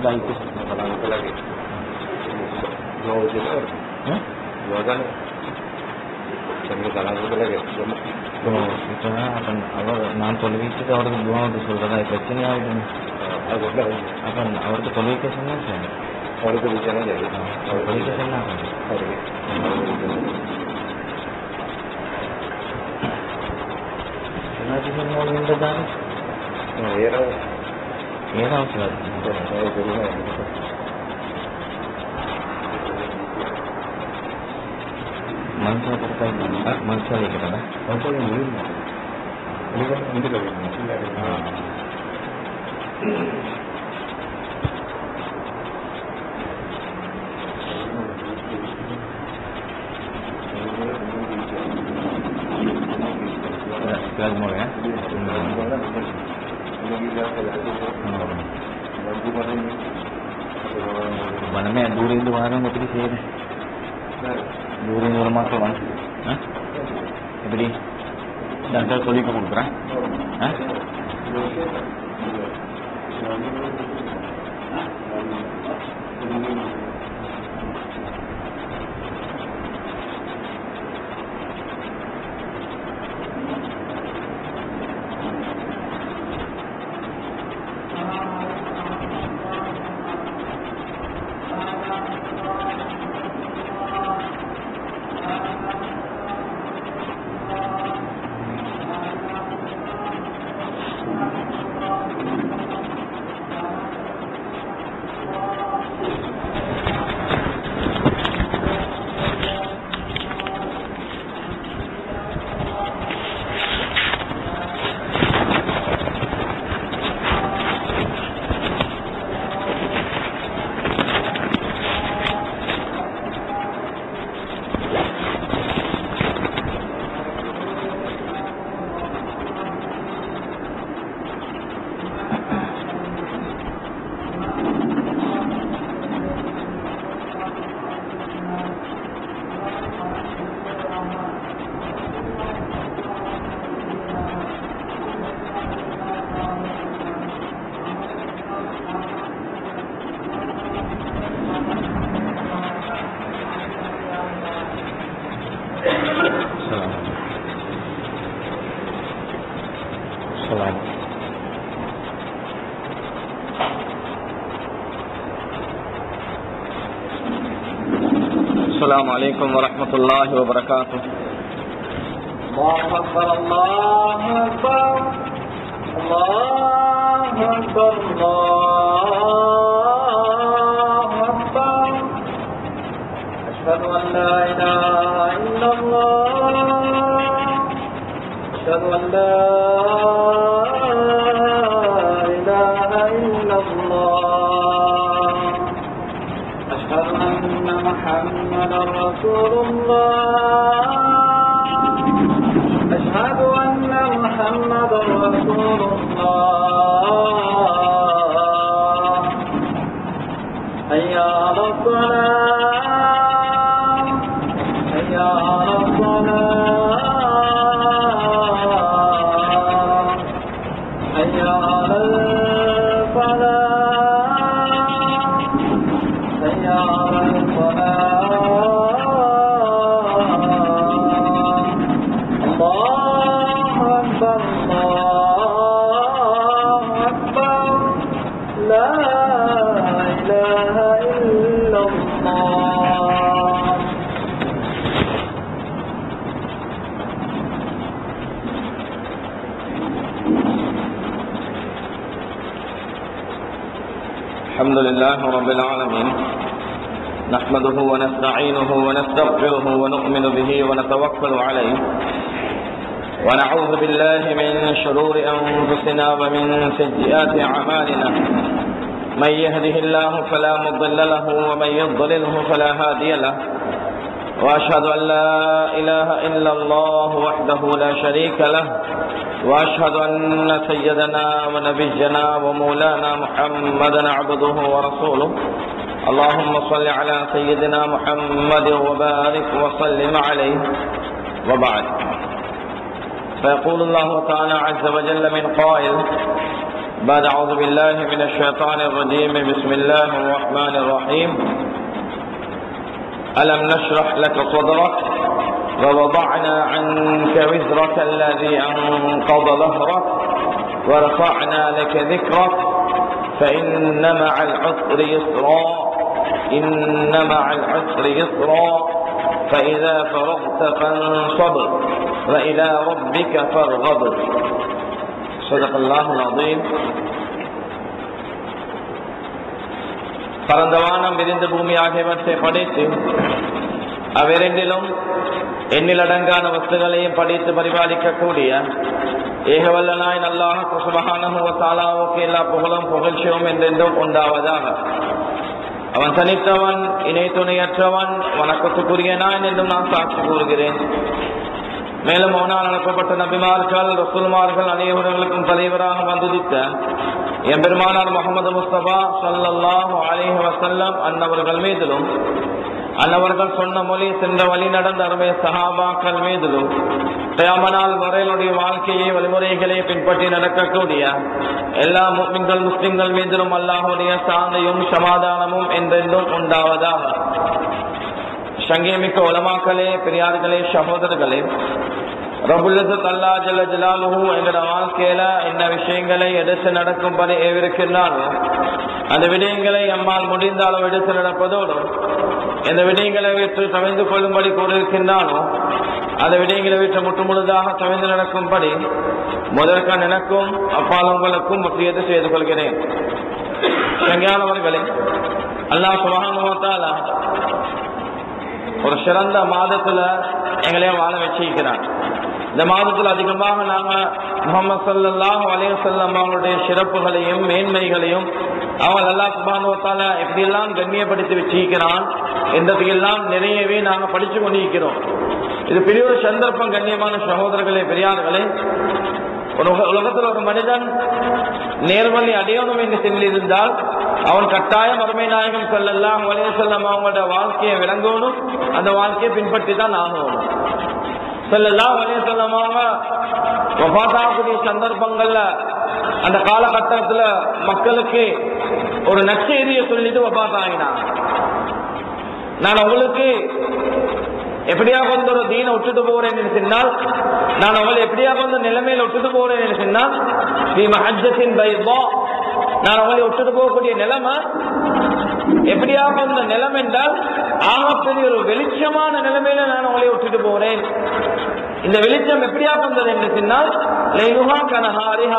sudah itu. Langkah lagi. Dua ujian kan? Hah? Dua kan? Sambil kalang itu lagi. So, itu apa அவர் நான் தொலைவிக்கு அவருக்கு துவாவது சொல்றதா பிரச்சனை ஆகுது Aku bilang, அப்ப அவருக்கு தொலைவிக்க சொன்னா சரி kalau itu bicara jadi. அவர் தொலைவிக்க சொன்னா சரி. Sorry. என்னாச்சு சொன்னா நின்றதானே Nah, ya, ஏதோ அவசரம் saya dulu kan. மனுஷா கொடுத்தா இல்லைங்களா மனுஷா வைக்கிறதா Apa yang belum? Ini kan ini lagi masih ada. Sudah mau ya మనమే దూರಿಂದ వారం எப்படி செய்யுது தூரம் ஒரு மாதம் வாங்க ஆ எப்படி டாக்டர் சொல்லிக்க கொடுக்குறேன் ஆ Salam. Salam. السلام عليكم ورحمة الله وبركاته الله أكبر الله أكبر الله أكبر الله أكبر أشهد أن لا إله إلا الله أشهد أن لا إله إلا الله أشهد أن محمدا رسول الله أشهد أن محمدا رسول الله حي على الصلاة حي على الصلاة حي على الفلاح حي على الفلاح الله أكبر الله أكبر لا إله إلا الله الحمد لله رب العالمين نحمده ونستعينه ونستغفره ونؤمن به ونتوكل عليه ونعوذ بالله من شرور أنفسنا ومن سيئات أعمالنا من يهده الله فلا مضل له ومن يضلله فلا هادي له وأشهد أن لا إله إلا الله وحده لا شريك له وأشهد أن سيدنا ونبينا ومولانا محمدا عبده ورسوله اللهم صل على سيدنا محمد وبارك وسلم عليه وبعد فيقول الله تعالى عز وجل من قائل بعد أعوذ بالله من الشيطان الرجيم بسم الله الرحمن الرحيم ألم نشرح لك صدرك ووضعنا عنك وزرك الذي أنقض ظهرك ورفعنا لك ذكرك فإن مع العسر يسرا إن مع العسر يسرا فإذا فرغت فانصب وإلى ربك فارغب صدق الله العظيم பரந்த வானம் விரிந்த பூமி ஆகியவற்றை படைத்து அவ்விரண்டிலும் எண்ணிலடங்கான வஸ்துகளையும் படித்து பரிபாலிக்கக்கூடிய ஏகவல்லனாய் நல்லாக சுபகானஹுவ தாலாவுக்கு எல்லா புகழும் புகழ்ச்சியும் என்றென்றும் உண்டாவதாக அவன் தனித்தவன் இணை துணையற்றவன் வணக்கத்துக்குரிய நான் என்றும் நான் சாட்சி கூறுகிறேன் மேலும் அவனால் அனுப்பப்பட்ட நபிமார்கள் ரசூல்மார்கள் அனைவர்களுக்கும் தலைவராக வந்துதித்த எம்பெருமானார் முகமது முஸ்தபா சல்லல்லாஹு அலேஹ் வசல்லம் அன்னவர்கள் மீதிலும் அன்னவர்கள் சொன்ன மொழி சென்ற வழி நடந்த அருமை சஹாபாக்கள் மீதிலும் தயாமனால் வரையிலுடைய வாழ்க்கையை வழிமுறைகளை பின்பற்றி நடக்கக்கூடிய எல்லா முஸ்லிம்கள் முஸ்லிம்கள் மீதிலும் அல்லாஹுடைய சாந்தையும் சமாதானமும் என்றென்றும் உண்டாவதாக சங்கேமிக்க உலமாக்களே பெரியார்களே சகோதரர்களே ரபுல்லத் அல்லா ஜல்ல ஜலாலுஹு எங்களோட வாழ்க்கையில என்ன விஷயங்களை எடுத்து நடக்கும்படி ஏவிருக்கின்றானோ அந்த விடயங்களை அம்மால் முடிந்த அளவு எடுத்து நடப்பதோடு இந்த விடயங்களை விட்டு தவிர்ந்து கொள்ளும்படி கூறியிருக்கின்றானோ அந்த விடயங்களை விட்டு முற்று முழுதாக தவிர்ந்து நடக்கும்படி முதற்க எனக்கும் அப்பால் உங்களுக்கும் முற்றியது செய்து கொள்கிறேன் சங்கியானவர்களே அல்லாஹ் சுபகானுவத்தாலா ஒரு சிறந்த மாதத்துல எங்களையும் வாழ வச்சிருக்கிறான் இந்த மாதத்தில் அதிகமாக நாங்க முகமது சல்லாஹ் அலையசல்லம் அவங்களுடைய சிறப்புகளையும் மேன்மைகளையும் அவன் அல்லா சுபானுவத்தால எப்படியெல்லாம் கண்ணியப்படுத்தி வச்சிருக்கிறான் என்றதையெல்லாம் நிறையவே நாங்க படிச்சு கொண்டிருக்கிறோம் இது பெரிய ஒரு சந்தர்ப்பம் கண்ணியமான சகோதரர்களே பெரியார்களே ஒரு உலகத்தில் ஒரு மனிதன் நேர்வழி அடையணும் என்று சொல்லியிருந்தால் அவன் கட்டாயம் அருமை நாயகம் செல்லலாம் வலைய செல்லம் அவங்களோட வாழ்க்கையை விளங்கணும் அந்த வாழ்க்கையை பின்பற்றி தான் ஆகணும் செல்லலாம் வலைய செல்லமாக வபாத்தாகக்கூடிய சந்தர்ப்பங்கள்ல அந்த காலகட்டத்துல மக்களுக்கு ஒரு நற்செய்தியை சொல்லிட்டு வபாத்தாகினான் நான் உங்களுக்கு எப்படியா கொண்டு ஒரு தீனை விட்டுட்டு போறேன் சொன்னால் நான் அவளை எப்படியா கொண்டு நிலைமையில விட்டுட்டு போறேன் சொன்னால் நீ மஹஜத்தின் பைபா நான் அவளை விட்டுட்டு போகக்கூடிய நிலைமை எப்படியா கொண்ட நிலம் என்றால் ஆகப்பெரிய ஒரு வெளிச்சமான நிலைமையில நான் அவளை விட்டுட்டு போறேன் இந்த வெளிச்சம் எப்படியா கொண்டது என்று சொன்னால் லைனுஹா கனஹாரிஹா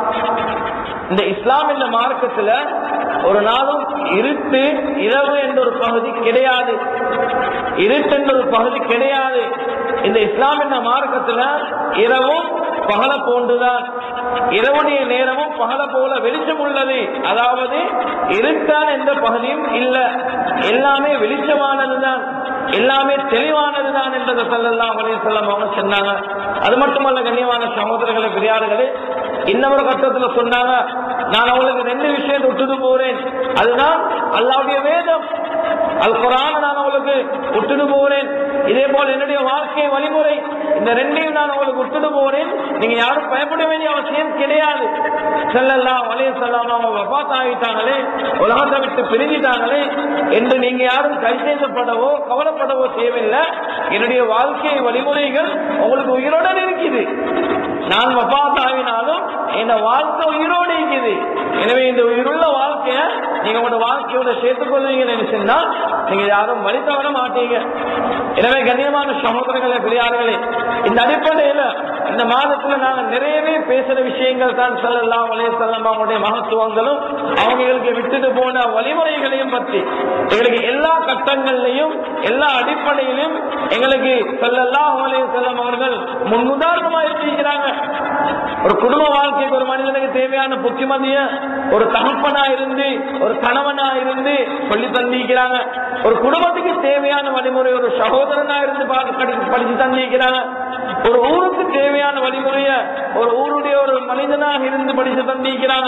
இந்த இஸ்லாம் என்ற மார்க்கத்துல ஒரு நாளும் இருட்டு இரவு என்ற ஒரு பகுதி கிடையாது இருட்டு என்ற ஒரு பகுதி கிடையாது இந்த இஸ்லாம் என்ற மார்க்கத்துல இரவும் பகல போன்றுதான் இரவுடைய நேரமும் பகல போல வெளிச்சம் உள்ளது அதாவது இருட்டான எந்த பகுதியும் இல்ல எல்லாமே வெளிச்சமானதுதான் எல்லாமே தெளிவானதுதான் என்றதை சொல்லலாம் அவரே செல்லம் அவங்க சொன்னாங்க அது மட்டுமல்ல கண்ணியமான சகோதரர்களை பெரியார்களே இன்னொரு கட்டத்துல சொன்னாங்க நான் அவங்களுக்கு ரெண்டு விஷயம் விட்டுட்டு போறேன் அதுதான் அல்லாவுடைய வேதம் அல் குரான் நான் அவங்களுக்கு விட்டுட்டு போறேன் இதே போல என்னுடைய வாழ்க்கை வழிமுறை இந்த ரெண்டையும் நான் உங்களுக்கு விட்டுட்டு போறேன் நீங்க யாரும் பயப்பட வேண்டிய அவசியம் கிடையாது செல்லலாம் வலைய செல்லாம அவங்க வபாத் ஆகிட்டாங்களே உலகத்தை விட்டு பிரிஞ்சிட்டாங்களே என்று நீங்க யாரும் கை செய்யப்படவோ கவலைப்படவோ தேவையில்லை என்னுடைய வாழ்க்கை வழிமுறைகள் உங்களுக்கு உயிரோட இருக்குது நான் வபாத் ஆகினாலும் இந்த வாழ்க்கை உயிரோடு இருக்குது எனவே இந்த உயிருள்ள வாழ்க்கைய நீங்க உங்களோட வாழ்க்கையோட சேர்த்துக் கொள்வீங்கன்னு சொன்னா நீங்க யாரும் வழி தவற மாட்டீங்க எனவே கண்ணியமான சகோதரர்களே பெரியார்களே இந்த அடிப்படையில இந்த மாதத்துல நாங்க நிறையவே பேசுற விஷயங்கள் தான் சொல்லலாம் வலைய செல்லம் அவங்களுடைய மகத்துவங்களும் அவங்களுக்கு விட்டுட்டு போன வழிமுறைகளையும் பற்றி எங்களுக்கு எல்லா கட்டங்கள்லையும் எல்லா அடிப்படையிலும் எங்களுக்கு சொல்லலாம் வலைய செல்லம் அவர்கள் முன்னுதாரணமா இருக்கிறாங்க ஒரு குடும்ப வாழ்க்கைக்கு ஒரு மனிதனுக்கு தேவையான புத்திமதிய ஒரு தகப்பனா இருந்து ஒரு கணவனா இருந்து சொல்லி தந்திருக்கிறாங்க ஒரு குடும்பத்துக்கு தேவையான வழிமுறை ஒரு சகோதரனா இருந்து பார்த்து படி- படிச்சு தந்திருக்கிறாங்க ஒரு ஊருக்கு தேவையான வழிமுறைய ஒரு ஊருடைய ஒரு மனிதனாக இருந்து படிச்சு தந்திருக்கிறாங்க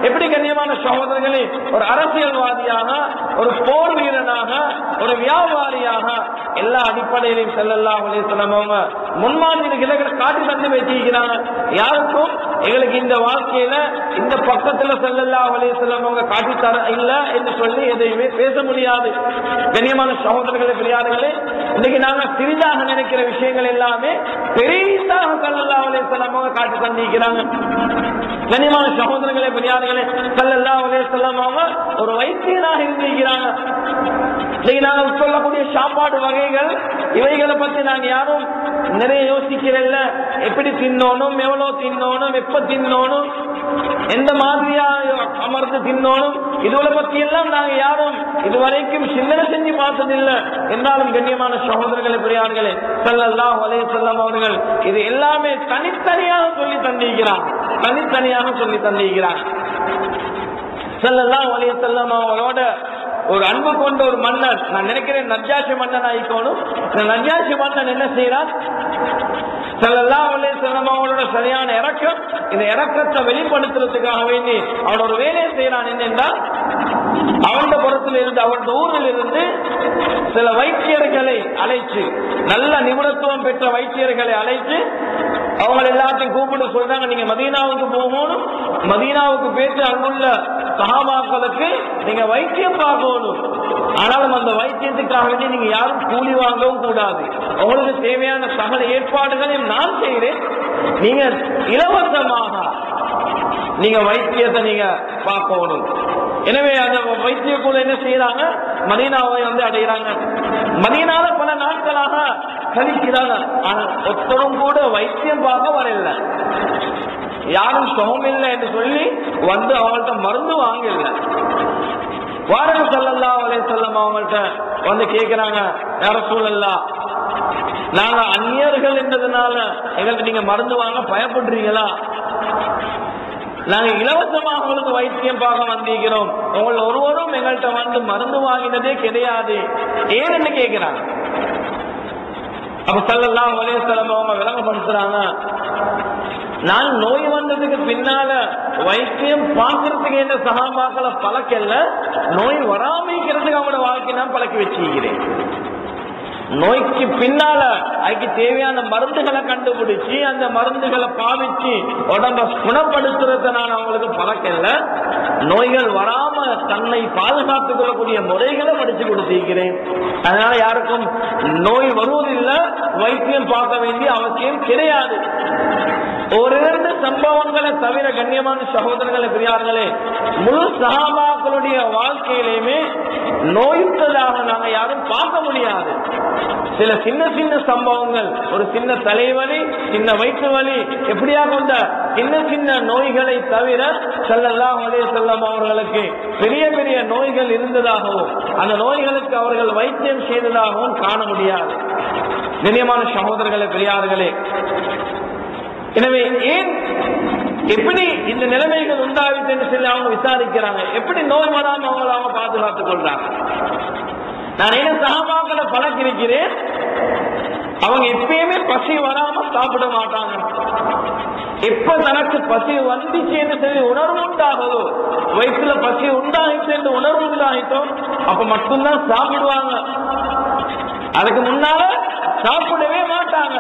எப்படி கண்ணியமான சகோதரர்களே ஒரு அரசியல்வாதியாக ஒரு போர் வீரனாக ஒரு வியாபாரியாக எல்லா அடிப்படையிலையும் செல்லல்லா அலையம் அவங்க முன்மாதிரி கிளைகளை காட்டி தந்து வச்சிருக்கிறாங்க யாருக்கும் எங்களுக்கு இந்த வாழ்க்கையில இந்த பக்கத்துல செல்லல்லா அலையம் அவங்க காட்டி தர இல்ல என்று சொல்லி எதையுமே பேச முடியாது கண்ணியமான சகோதரர்களே பெரியார்களே இன்னைக்கு நாங்க சிறிதாக நினைக்கிற விஷயங்கள் எல்லாமே பெரிதாக செல்லல்லா அலையம் அவங்க காட்டி தந்திருக்கிறாங்க கண்ணியமான சகோதரர்களே பெரியார்களே செல்லல்லா அலையம் அவங்க ஒரு வைத்தியனாக இருந்திருக்கிறாங்க இன்னைக்கு நாங்க சொல்லக்கூடிய சாப்பாடு வகைகள் இவைகளை பத்தி நாங்க யாரும் நிறைய யோசிக்கிறல்ல எப்படி தின்னோனும் எவ்வளவு தின்னோனும் எப்ப தின்னோனும் எந்த மாதிரியா அமர்ந்து தின்னோனும் இதுவரை பத்தி எல்லாம் நாங்க யாரும் இதுவரைக்கும் சிந்தனை செஞ்சு பார்த்ததில்லை என்றாலும் கண்ணியமான சகோதரர்களே பெரியார்களே செல்லல்லாம் வலைய செல்லம் அவர்கள் இது எல்லாமே தனித்தனியாக சொல்லி தந்திருக்கிறான் தனித்தனியாக சொல்லி தந்திருக்கிறான் செல்லல்லாம் வலைய செல்லம் அவங்களோட ஒரு அன்பு கொண்ட ஒரு மன்னர் நான் நினைக்கிறேன் நஜாசி மன்னன் ஆயிக்கோணும் இந்த நஜாசி மன்னன் என்ன செய்யறான் செல்லல்லாம் வலைய செல்லம் அவங்களோட சரியான இறக்கம் இந்த இறக்கத்தை வெளிப்படுத்துறதுக்காக வேண்டி அவன் ஒரு வேலையை செய்யறான் என்னென்றா அவன் புறத்தில் இருந்து அவன் ஊரில் இருந்து சில வைத்தியர்களை அழைச்சு நல்ல நிபுணத்துவம் பெற்ற வைத்தியர்களை அழைச்சு அவங்க எல்லாத்தையும் கூப்பிட்டு சொல்றாங்க நீங்க மதீனாவுக்கு போகணும் மதீனாவுக்கு பேசி அங்குள்ள சகாபாக்களுக்கு நீங்க வைத்தியம் பார்க்கணும் ஆனாலும் அந்த வைத்தியத்துக்காக வேண்டி நீங்க யாரும் கூலி வாங்கவும் கூடாது உங்களுக்கு தேவையான சகல ஏற்பாடுகளையும் நான் செய்கிறேன் நீங்க இலவசமாக நீங்க வைத்தியத்தை நீங்க பார்க்கணும் எனவே அந்த வைத்திய குழு என்ன செய்யறாங்க மதீனாவை வந்து அடைகிறாங்க மதீனால பல நாட்களாக கழிக்கிறாங்க ஆனா ஒருத்தரும் கூட வைத்தியம் பார்க்க வரல யாரும் சுகம் இல்லை என்று சொல்லி வந்து அவங்கள்ட்ட மருந்து வாங்கல வாரக செல்லல்லா அவளே செல்லம் அவங்கள்ட்ட வந்து கேட்கிறாங்க யார சூழல்லா நாங்க அந்நியர்கள் என்றதுனால எங்களுக்கு நீங்க மருந்து வாங்க பயப்படுறீங்களா நாங்க இலவசமாக உங்களுக்கு வைத்தியம் பார்க்க வந்திருக்கிறோம் உங்கள் ஒருவரும் எங்கள்கிட்ட வந்து மருந்து வாங்கினதே கிடையாது ஏன்னு கேட்கிறாங்க அப்ப சல்லல்லாம் ஒரே செலவு அவங்க விளங்கப்படுத்துறாங்க நான் நோய் வந்ததுக்கு பின்னால வைத்தியம் பார்க்கறதுக்கு என்ன சகாபாக்களை பழக்கல நோய் வராமிக்கிறதுக்கு அவங்களோட வாழ்க்கை நான் பழக்கி வச்சுக்கிறேன் நோய்க்கு பின்னால அதுக்கு தேவையான மருந்துகளை கண்டுபிடிச்சு அந்த மருந்துகளை பாவிச்சு உடம்ப குணப்படுத்துறத நான் அவங்களுக்கு பழக்கல நோய்கள் வராம தன்னை பாதுகாத்துக் கொள்ளக்கூடிய முறைகளை படிச்சு கொடுத்திருக்கிறேன் அதனால யாருக்கும் நோய் வருவதில்லை வைத்தியம் பார்க்க வேண்டிய அவசியம் கிடையாது ஒரு இரண்டு சம்பவங்களை தவிர கண்ணியமான சகோதரர்களை பெரியார்களே முழு சகாபாக்களுடைய வாழ்க்கையிலையுமே நோயுற்றதாக நாங்க யாரும் பார்க்க முடியாது சில சின்ன சின்ன சம்பவங்கள் ஒரு சின்ன தலைவலி சின்ன வயிற்று வலி எப்படியா கொண்ட சின்ன சின்ன நோய்களை தவிர செல்லல்லாம் வலைய செல்லம் அவர்களுக்கு பெரிய பெரிய நோய்கள் இருந்ததாகவும் அந்த நோய்களுக்கு அவர்கள் வைத்தியம் செய்ததாகவும் காண முடியாது கண்ணியமான சகோதரர்களே பெரியார்களே எனவே ஏன் எப்படி இந்த நிலைமைகள் உண்டாவிட்டு என்று சொல்லி அவங்க விசாரிக்கிறாங்க எப்படி நோய் வராம அவங்களை அவங்க பாதுகாத்துக் கொள்றாங்க நான் என்ன சகமாக்களை பழக்கிருக்கிறேன் அவங்க எப்பயுமே பசி வராம சாப்பிட மாட்டாங்க எப்ப தனக்கு பசி வந்துச்சு என்று சொல்லி உணர்வு உண்டாகுதோ வயிற்றுல பசி உண்டாகிட்டு என்று உணர்வு உண்டாகிட்டோ அப்ப மட்டும்தான் சாப்பிடுவாங்க அதுக்கு முன்னால சாப்பிடவே மாட்டாங்க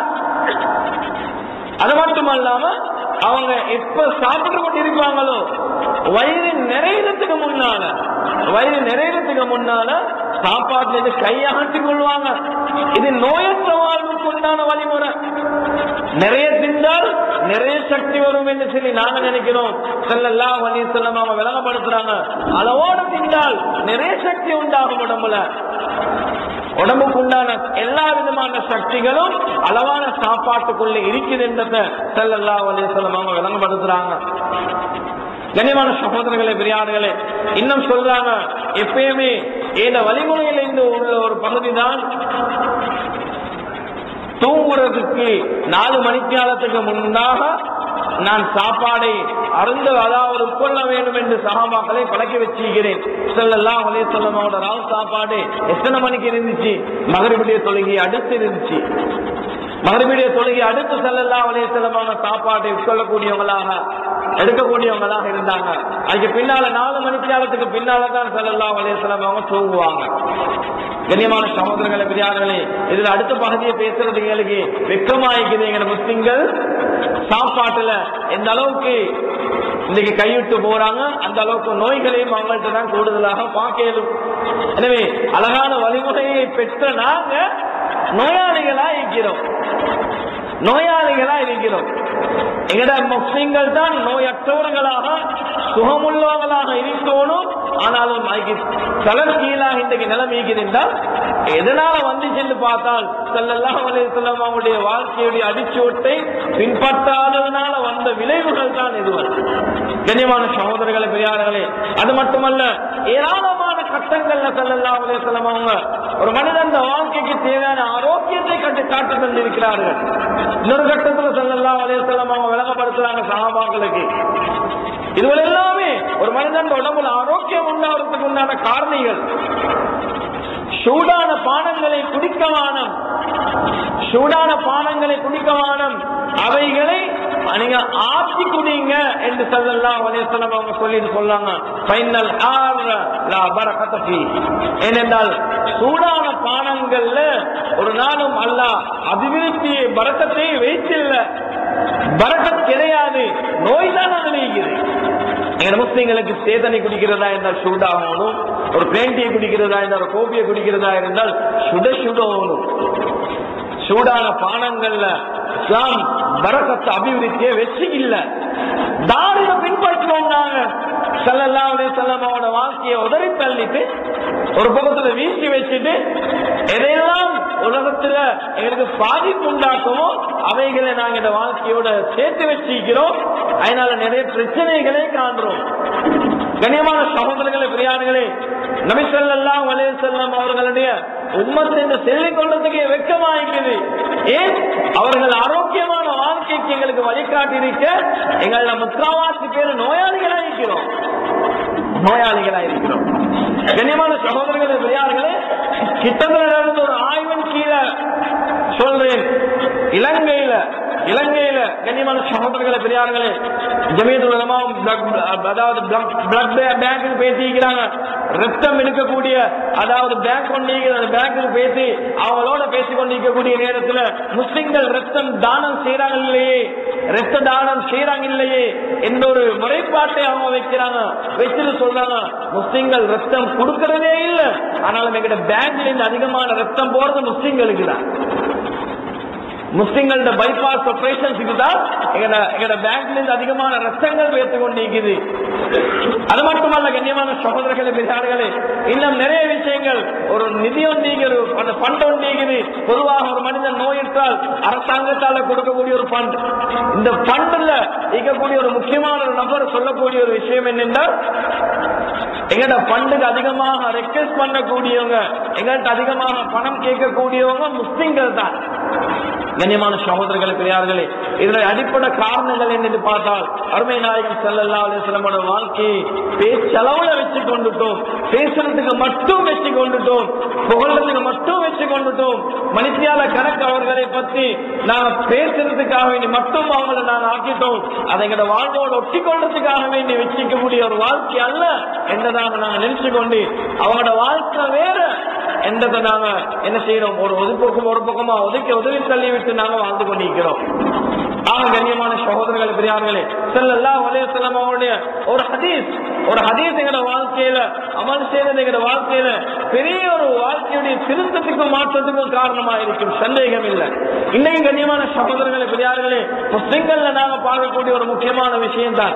அது மட்டுமல்லாம அவங்க எப்ப சாப்பிட்டு கொண்டிருப்பாங்களோ வயிறு நிறையறதுக்கு முன்னால வயிறு நிறையறதுக்கு முன்னால சாப்பாட்டுல இருந்து கையாட்டி கொள்வாங்க இது நோயற்ற வாழ்வுக்கு உண்டான வழிமுறை நிறைய தின்றால் நிறைய சக்தி வரும் என்று சொல்லி நாங்க நினைக்கிறோம் செல்லல்லாம் வழி செல்லம் அவங்க விளங்கப்படுத்துறாங்க அளவோடு தின்றால் நிறைய சக்தி உண்டாகும் உடம்புல உடம்புக்கு உண்டான எல்லா விதமான சக்திகளும் அளவான சாப்பாட்டுக்குள்ள இருக்குது என்றத செல்லல்லா வலி செல்லம் அவங்க விளங்கப்படுத்துறாங்க கண்ணியமான சகோதரர்களே பெரியார்களே இன்னும் சொல்றாங்க எப்பயுமே இந்த வழிமுறையில் இருந்து உள்ள ஒரு பகுதி தான் தூங்குறதுக்கு நாலு மணிக்காலத்துக்கு முன்னாக நான் சாப்பாடை அருந்த அதாவது உட்கொள்ள வேண்டும் என்று சகாபாக்களை பழக்கி வச்சிருக்கிறேன் செல்லல்லாம் வலைய செல்லமோட ராவ் சாப்பாடு எத்தனை மணிக்கு இருந்துச்சு மகரிபுடைய தொழுகை அடுத்து இருந்துச்சு மகரிபுடைய தொழுகை அடுத்து செல்லல்லாம் வலைய செல்லமான சாப்பாட்டை உட்கொள்ளக்கூடியவங்களாக எடுக்கக்கூடியவங்களாக இருந்தாங்க அதுக்கு பின்னால நாலு மணித்தியாலத்துக்கு பின்னால தான் செல்லலாம் வலையசலம் அவங்க தூங்குவாங்க கண்ணியமான சகோதரர்களை பெரியார்களே இதுல அடுத்த பகுதியை பேசுறது எங்களுக்கு வெக்கமாயிக்குது எங்க முஸ்லிம்கள் சாப்பாட்டுல எந்த அளவுக்கு இன்னைக்கு கைவிட்டு போறாங்க அந்த அளவுக்கு நோய்களையும் அவங்கள்ட்ட தான் கூடுதலாக பார்க்கலும் எனவே அழகான வழிமுறையை பெற்ற நாங்க நோயாளிகளா இருக்கிறோம் நோயாளிகளா இருக்கிறோம் எங்கட முஸ்லிம்கள் தான் நோயற்றவர்களாக சுகமுள்ளவர்களாக இருக்கணும் ஆனாலும் அதுக்கு தலைகீழாக இன்றைக்கு நிலைமை இருக்கிறால் எதனால வந்துச்சுன்னு பார்த்தால் செல்லல்லாம் செல்லம் அவங்களுடைய வாழ்க்கையுடைய அடிச்சோட்டை பின்பற்றாததுனால வந்த விளைவுகள் தான் இதுவரை கண்ணியமான சகோதரர்களே பெரியார்களே அது மட்டுமல்ல ஏராளமான கட்டங்கள்ல செல்லல்லாம் செல்லம் அவங்க ஒரு மனிதன் வாழ்க்கைக்கு தேவையான ஆரோக்கியத்தை கட்டு காட்டு தந்திருக்கிறார்கள் இன்னொரு கட்டத்துல செல்லல்லாம் செல்லம் அவங்க விளங்கப்படுத்துறாங்க சகாபாக்களுக்கு இதுவரை எல்லாமே ஒரு மனிதன் உடம்புல ஆரோக்கியம் உண்டாகிறதுக்கு உண்டான காரணிகள் சூடான பானங்களை குடிக்கவானம் சூடான பானங்களை குடிக்கவானம் அவைகளை நீங்க ஆட்சி குடிங்க என்று சொல்லலாம் வலையசலம் அவங்க சொல்லிட்டு சொல்லாங்க ஃபைனல் ஆர் லா பரகத ஃபீ ஏனென்றால் சூடான பானங்கள்ல ஒரு நாளும் அல்லாஹ் அபிவிருத்தியை பரக்கத்தை வைத்தில்ல பரக்கத் கிடையாது நோய் தான் அது நீக்குது எங்க முஸ்லிம்களுக்கு சேதனை குடிக்கிறதா இருந்தால் சூடாகணும் ஒரு பிளேண்டியை குடிக்கிறதா இருந்தால் ஒரு கோபியை குடிக்கிறதா இருந்தால் சுட சுடணும் சூடான பானங்கள்ல இஸ்லாம் பரக்கத்து அபிவிருத்தியை வெற்றி இல்ல தாரித பின்பற்றுவோம் நாங்க சல்லல்லா அலைஹி வஸல்லம் அவனோட வாழ்க்கையை உதறி தள்ளிட்டு ஒரு பக்கத்துல வீசி வச்சுட்டு எதையெல்லாம் உலகத்துல எங்களுக்கு பாதிப்பு உண்டாக்குமோ அவைகளை நாங்க இந்த வாழ்க்கையோட சேர்த்து வச்சிருக்கிறோம் அதனால நிறைய பிரச்சனைகளை காண்றோம் கண்ணியமான சகோதரர்களே பிரியாணிகளே நபிசல்லாம் வலைய செல்லம் அவர்களுடைய உம்மத்தை இந்த செல்லிக் கொண்டதுக்கு வெக்கமாயிருக்குது ஏன் அவர்கள் ஆரோக்கியமான வாழ்க்கைக்கு எங்களுக்கு வழிகாட்டி இருக்க எங்கள முக்காவாசி பேர் நோயாளிகளா இருக்கிறோம் நோயாளிகளா இருக்கிறோம் கண்ணியமான சகோதரர்களே பெரியார்களே கிட்டத்தில் நடந்த ஒரு ஆய்வின் கீழே சொல்றேன் இலங்கையில இலங்கையில கண்ணியமான சகோதரர்களே பெரியார்களே ஜமீதுல் உலமாவும் blood- அதாவது பிளட் பேங்க் பேசிக்கிறாங்க ரத்தம் எடுக்கக்கூடிய அதாவது பேங்க் கொண்டு அந்த பேங்க்கு பேசி அவங்களோட பேசி கொண்டிருக்கக்கூடிய நேரத்துல முஸ்லிம்கள் ரத்தம் தானம் செய்யறாங்க இல்லையே ரத்த தானம் செய்யறாங்க இல்லையே என்ற ஒரு முறைப்பாட்டை அவங்க வைக்கிறாங்க வச்சுட்டு சொல்றாங்க முஸ்லிம்கள் ரத்தம் கொடுக்கறதே இல்ல ஆனாலும் எங்கிட்ட பேங்க்ல இருந்து அதிகமான ரத்தம் போறது முஸ்லிம்களுக்கு தான் முஸ்லிம்களோட பைபாஸ் ஆபரேஷன்ஸுக்கு தான் எங்கட எங்கட பேங்க்ல இருந்து அதிகமான ரத்தங்கள் வைத்து கொண்டிருக்குது அது மட்டுமல்ல கண்ணியமான சகோதரர்களே பிரியார்களே இன்னும் நிறைய விஷயங்கள் ஒரு நிதி ஒன்றிகள் அந்த ஃபண்ட் ஒன்றிக்குது பொதுவாக ஒரு மனிதன் நோயிட்டால் அரசாங்கத்தால கொடுக்கக்கூடிய ஒரு ஃபண்ட் இந்த ஃபண்ட்ல இருக்கக்கூடிய ஒரு முக்கியமான ஒரு நபர் சொல்லக்கூடிய ஒரு விஷயம் என்னென்றால் எங்கள்ட ஃபண்டுக்கு அதிகமாக ரெக்வெஸ்ட் பண்ணக்கூடியவங்க எங்கள்கிட்ட அதிகமாக பணம் கேட்கக்கூடியவங்க முஸ்லிம்கள் தான் கண்ணியமான சகோதரர்களே பெரியார்களே இதுல அடிப்படை காரணங்கள் என்னன்னு பார்த்தால் அருமை நாயகம் செல்லல்லா அலிஸ்லமோட வாழ்க்கையை பேச்சளவுல வச்சு கொண்டுட்டோம் பேசுறதுக்கு மட்டும் வச்சு கொண்டுட்டோம் புகழ்றதுக்கு மட்டும் வச்சு கொண்டுட்டோம் மனுஷியால கணக்கு அவர்களை பத்தி நாங்க பேசுறதுக்காக வேண்டி மட்டும் அவங்களை நாங்க ஆக்கிட்டோம் அதை எங்களோட வாழ்வோடு ஒட்டி கொள்றதுக்காக வேண்டி வச்சுக்கக்கூடிய ஒரு வாழ்க்கை அல்ல என்றதாக நாங்க நினைச்சு கொண்டு அவங்களோட வாழ்க்கை வேற என்றதை நாங்க என்ன செய்யறோம் ஒரு ஒரு பக்கம் ஒரு பக்கமா ஒதுக்கி உதவி தள்ளி விட்டு நாங்க வாழ்ந்து கொண்டிருக்கிறோம் ஆக கண்ணியமான சகோதரர்கள் பெரியார்களே செல்லல்லா வலைய செல்லம் அவருடைய ஒரு ஹதீஸ் ஒரு ஹதீஸ் எங்களோட வாழ்க்கையில அமல் செய்யறது எங்களோட வாழ்க்கையில பெரிய ஒரு வாழ்க்கையுடைய திருத்தத்துக்கும் மாற்றத்துக்கும் காரணமா இருக்கும் சந்தேகம் இல்லை இன்னைக்கு கண்ணியமான சகோதரர்களே பெரியார்களே முஸ்லிம்கள்ல நாங்க பார்க்கக்கூடிய ஒரு முக்கியமான விஷயம் தான்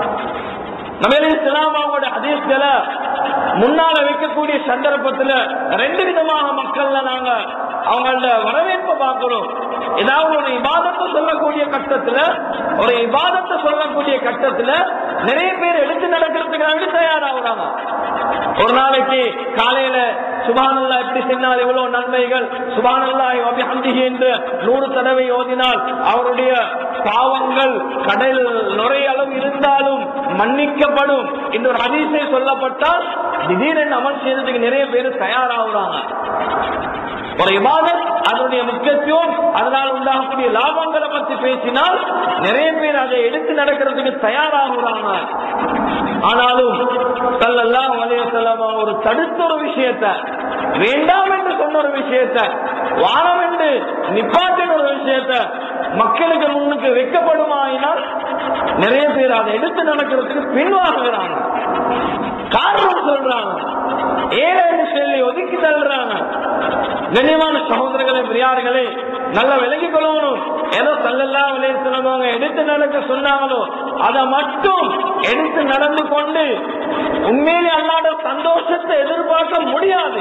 நம்ம இஸ்லாம் அவங்களோட ஹதீஸ்களை முன்னால வைக்கக்கூடிய சந்தர்ப்பத்துல ரெண்டு விதமாக மக்கள்ல நாங்க அவங்களோட வரவேற்பை பார்க்கிறோம் ஏதாவது ஒரு இபாதத்தை சொல்லக்கூடிய கட்டத்துல ஒரு இபாதத்தை சொல்லக்கூடிய கட்டத்துல நிறைய பேர் எடுத்து நடக்கிறதுக்காக தயாராகிறாங்க ஒரு நாளைக்கு காலையில சுபானல்லா எப்படி சொன்னால் எவ்வளவு நன்மைகள் சுபானல்லாய் அபிஹந்திகி என்று நூறு தடவை ஓதினால் அவருடைய பாவங்கள் கடல் நுரைய அளவு இருந்தாலும் மன்னிக்கப்படும் இந்த ஒரு அதிசை சொல்லப்பட்டால் திடீரென்று அமல் செய்யறதுக்கு நிறைய பேர் தயாராகுறாங்க ஒரு இபாதத் அதனுடைய முக்கியத்துவம் அதனால் உண்டாகக்கூடிய லாபங்களை பத்தி பேசினால் நிறைய பேர் அதை எடுத்து நடக்கிறதுக்கு தயாராகுறாங்க ஆனாலும் சல்லல்லாஹு அலைஹி வஸல்லம் ஒரு தடுத்த ஒரு விஷயத்தை வேண்டாம் என்று சொன்ன ஒரு விஷயத்தை வானம் என்று நிப்பாட்டின ஒரு விஷயத்தை மக்களுக்கு முன்னுக்கு வைக்கப்படுமாயினால் நிறைய பேர் அதை எடுத்து நடக்கிறதுக்கு பின்வாங்குகிறாங்க காரணம் சொல்றாங்க ஏழைன்னு சொல்லி ஒதுக்கி தள்ளுறாங்க கண்ணியமான சகோதரர்களே பிரியார்களே நல்லா விலகிக் கொள்ளணும் ஏதோ சல்லல்லா விலைய சொல்லுவாங்க எடுத்து நடக்க சொன்னாங்களோ அதை மட்டும் எடுத்து நடந்து கொண்டு உண்மையிலே அல்லாத சந்தோஷத்தை எதிர்பார்க்க முடியாது